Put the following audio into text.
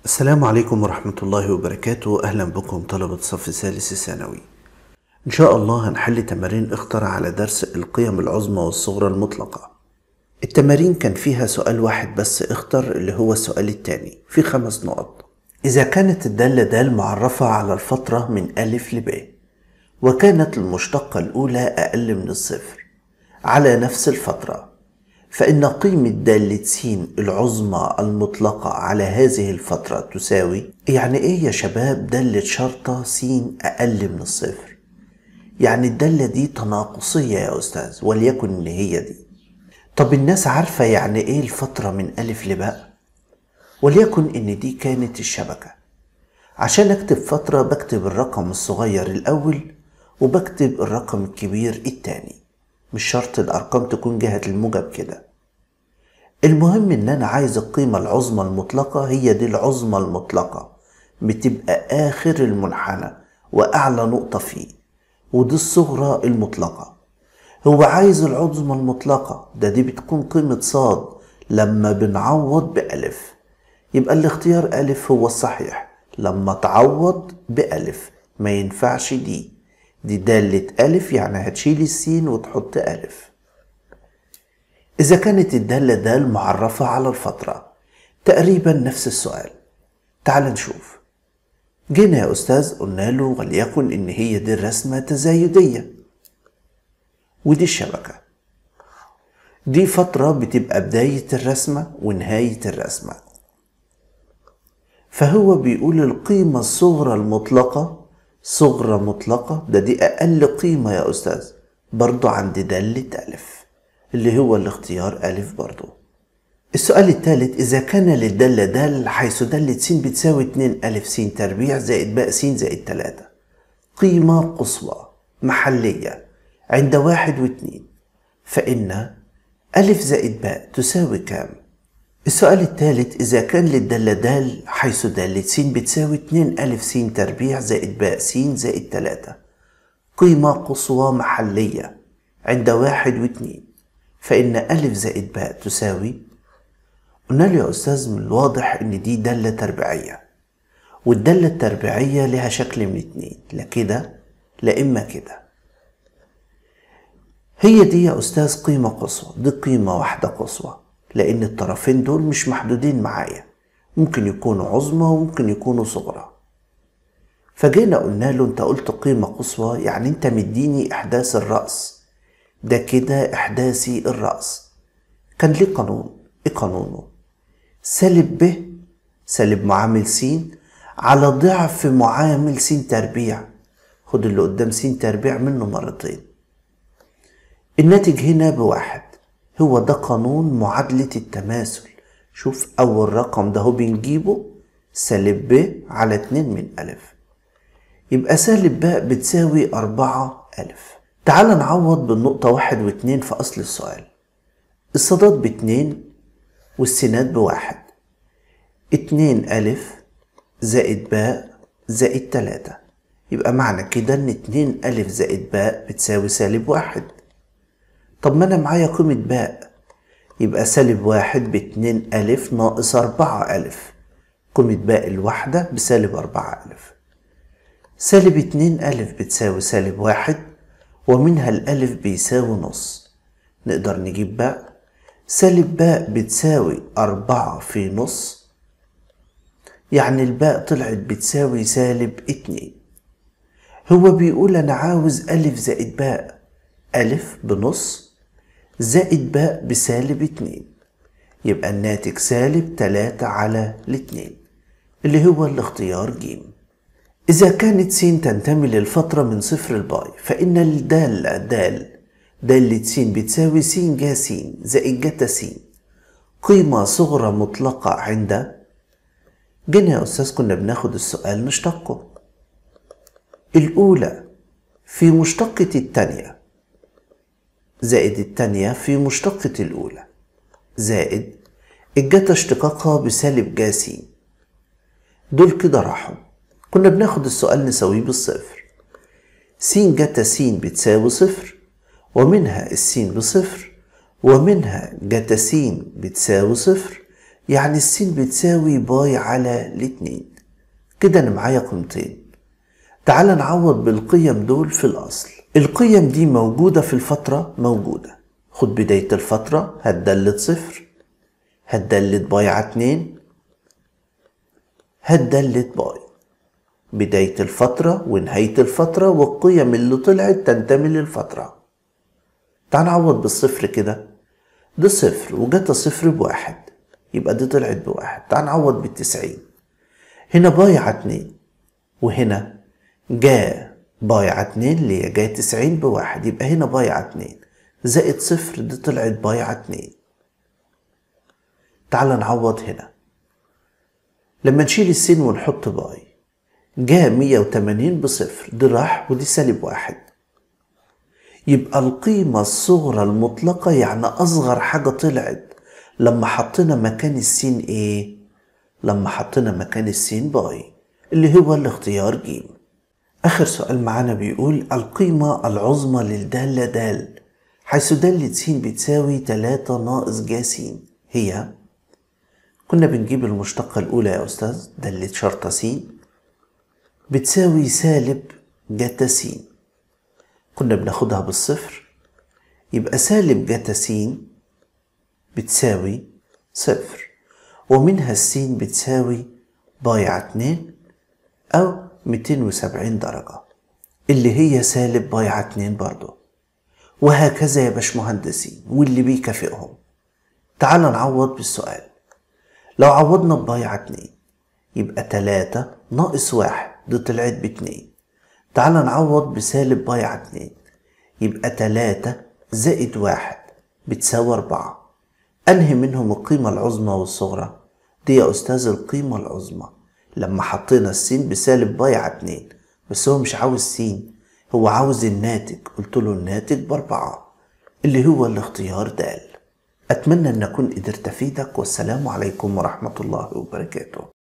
السلام عليكم ورحمة الله وبركاته أهلا بكم طلبة صف الثالث الثانوي إن شاء الله هنحل تمارين اختر على درس القيم العظمى والصغرى المطلقة التمارين كان فيها سؤال واحد بس اختر اللي هو السؤال التاني في خمس نقط إذا كانت الدالة دال معرفة على الفترة من ألف لب وكانت المشتقة الأولى أقل من الصفر على نفس الفترة فإن قيمة دالة س العظمى المطلقة على هذه الفترة تساوي يعني إيه يا شباب دالة شرطة س أقل من الصفر يعني الدالة دي تناقصية يا أستاذ وليكن إن هي دي طب الناس عارفة يعني إيه الفترة من ألف لباء وليكن إن دي كانت الشبكة عشان أكتب فترة بكتب الرقم الصغير الأول وبكتب الرقم الكبير التاني مش شرط الأرقام تكون جهة الموجب كده المهم إن أنا عايز القيمة العظمى المطلقة هي دي العظمى المطلقة بتبقى آخر المنحنى وأعلى نقطة فيه ودي الصغرى المطلقة هو عايز العظمى المطلقة ده دي بتكون قيمة صاد لما بنعوض بألف يبقى الاختيار ألف هو الصحيح لما تعوض بألف ما ينفعش دي دي دالة ألف يعني هتشيل السين وتحط ألف إذا كانت الدالة دال معرفة على الفترة تقريبا نفس السؤال تعال نشوف جينا يا أستاذ قلنا له وليكن إن هي دي الرسمة تزايدية ودي الشبكة دي فترة بتبقى بداية الرسمة ونهاية الرسمة فهو بيقول القيمة الصغرى المطلقة صغرى مطلقة ده دي أقل قيمة يا أستاذ برضو عند دالة ألف اللي هو الاختيار ألف برضو السؤال الثالث إذا كان للدالة دال حيث دالة س بتساوي 2 ألف س تربيع زائد باء س زائد 3 قيمة قصوى محلية عند واحد واثنين فإن ألف زائد باء تساوي كام؟ السؤال الثالث إذا كان للدالة دال حيث دالة س بتساوي 2 ألف س تربيع زائد باء س زائد 3 قيمة قصوى محلية عند واحد واثنين فإن ألف زائد باء تساوي قلنا له يا أستاذ من الواضح إن دي دالة تربيعية والدالة التربيعية لها شكل من اتنين لا كده لا إما كده هي دي يا أستاذ قيمة قصوى دي قيمة واحدة قصوى لأن الطرفين دول مش محدودين معايا ممكن يكونوا عظمى وممكن يكونوا صغرى فجينا قلنا له انت قلت قيمة قصوى يعني انت مديني احداث الرأس ده كده احداثي الرأس كان ليه قانون ايه قانونه سالب ب سالب معامل س على ضعف معامل س تربيع خد اللي قدام س تربيع منه مرتين الناتج هنا بواحد هو ده قانون معادلة التماثل شوف أول رقم ده هو بنجيبه سالب ب على اتنين من ألف يبقى سالب باء بتساوي أربعة ألف تعال نعوض بالنقطة واحد واتنين في أصل السؤال الصادات باتنين والسينات بواحد اتنين ألف زائد باء زائد تلاتة يبقى معنى كده إن اتنين ألف زائد باء بتساوي سالب واحد طب ما أنا معايا قيمة باء يبقى سالب واحد باتنين ألف ناقص أربعة ألف قيمة باء الواحدة بسالب أربعة ألف سالب اتنين ألف بتساوي سالب واحد ومنها الألف بيساوي نص نقدر نجيب باء سالب باء بتساوي أربعة في نص يعني الباء طلعت بتساوي سالب اتنين هو بيقول أنا عاوز ألف زائد باء ألف بنص زائد باء بسالب اتنين يبقى الناتج سالب تلاتة على الاتنين اللي هو الاختيار جيم إذا كانت س تنتمي للفترة من صفر لباي فإن الدالة دال دالة س بتساوي س جا س زائد جتا س قيمة صغرى مطلقة عند جينا يا أستاذ كنا بناخد السؤال نشتقه الأولى في مشتقة التانية زائد التانية في مشتقة الأولى زائد الجتا اشتقاقها بسالب جا س دول كده راحوا كنا بناخد السؤال نساويه بالصفر س جتا س بتساوي صفر ومنها السين بصفر ومنها جتا س بتساوي صفر يعني السين بتساوي باي على الاتنين كده انا معايا قيمتين تعال نعوض بالقيم دول في الأصل القيم دي موجودة في الفترة موجودة خد بداية الفترة هتدلت صفر هتدلت باي على اتنين هتدلت باي بداية الفترة ونهاية الفترة والقيم اللي طلعت تنتمي للفترة تعال نعوض بالصفر كده ده صفر وجت صفر بواحد يبقى دي طلعت بواحد تعال نعوض بالتسعين هنا باي على اتنين وهنا جا باي على اتنين اللي هي جاي تسعين بواحد يبقى هنا باي على اتنين زائد صفر دي طلعت باي على اتنين تعال نعوض هنا لما نشيل السين ونحط باي جا مية وتمانين بصفر دي راح ودي سالب واحد يبقى القيمة الصغرى المطلقة يعني أصغر حاجة طلعت لما حطينا مكان السين إيه؟ لما حطينا مكان السين باي اللي هو الاختيار جيم آخر سؤال معانا بيقول القيمة العظمى للدالة دال حيث دالة س بتساوي تلاتة ناقص ج س هي كنا بنجيب المشتقة الأولى يا أستاذ دالة شرطة س بتساوي سالب جتا س كنا بناخدها بالصفر يبقى سالب جتا س بتساوي صفر ومنها السين بتساوي باي على اتنين أو ميتين وسبعين درجة اللي هي سالب باي على اتنين برضه وهكذا يا باشمهندسين واللي بيكافئهم تعال نعوض بالسؤال لو عوضنا بباي على اتنين يبقى تلاتة ناقص واحد دي طلعت باتنين تعال نعوض بسالب باي على اتنين يبقى تلاتة زائد واحد بتساوي أربعة أنهي منهم القيمة العظمى والصغرى دي يا أستاذ القيمة العظمى لما حطينا السين بسالب باي على اتنين بس هو مش عاوز سين هو عاوز الناتج قلت له الناتج بأربعة اللي هو الاختيار دال أتمنى أن أكون قدرت أفيدك والسلام عليكم ورحمة الله وبركاته